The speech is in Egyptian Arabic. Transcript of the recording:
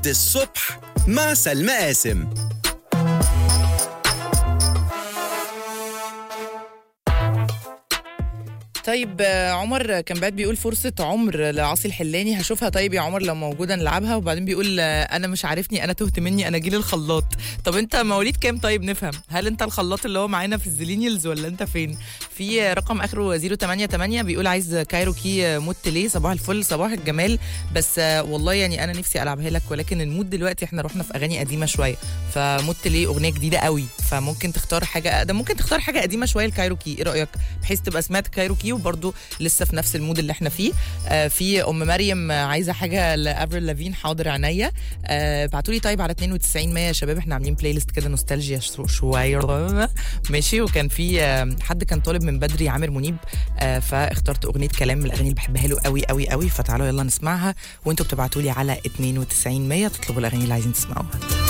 الصبح مع سلمى قاسم طيب آه، عمر كان بعد بيقول فرصة عمر لعاصي الحلاني هشوفها طيب يا عمر لو موجودة نلعبها وبعدين بيقول آه، أنا مش عارفني أنا تهت مني أنا جيل الخلاط طب أنت مواليد كام طيب نفهم هل أنت الخلاط اللي هو معانا في الزلينيالز ولا أنت فين في آه، رقم آخره 088 بيقول عايز كايروكي آه، موت ليه صباح الفل صباح الجمال بس آه، والله يعني أنا نفسي ألعبها لك ولكن المود دلوقتي احنا رحنا في أغاني قديمة شوية فموت ليه أغنية جديدة قوي فممكن تختار حاجة أقدم ممكن تختار حاجة قديمة شوية الكايروكي إيه رأيك بحيث تبقى سمعت كايروكي وبرده لسه في نفس المود اللي احنا فيه آه في ام مريم آه، عايزه حاجه لافريل لافين حاضر عينيا آه بعتوا لي طيب على 92 100 يا شباب احنا عاملين بلاي ليست كده نوستالجيا شو- شويه ماشي وكان في آه حد كان طالب من بدري عامر منيب آه فاخترت اغنيه كلام من الاغاني اللي بحبها له قوي قوي قوي فتعالوا يلا نسمعها وانتوا بتبعتوا لي على 92 100 تطلبوا الاغاني اللي عايزين تسمعوها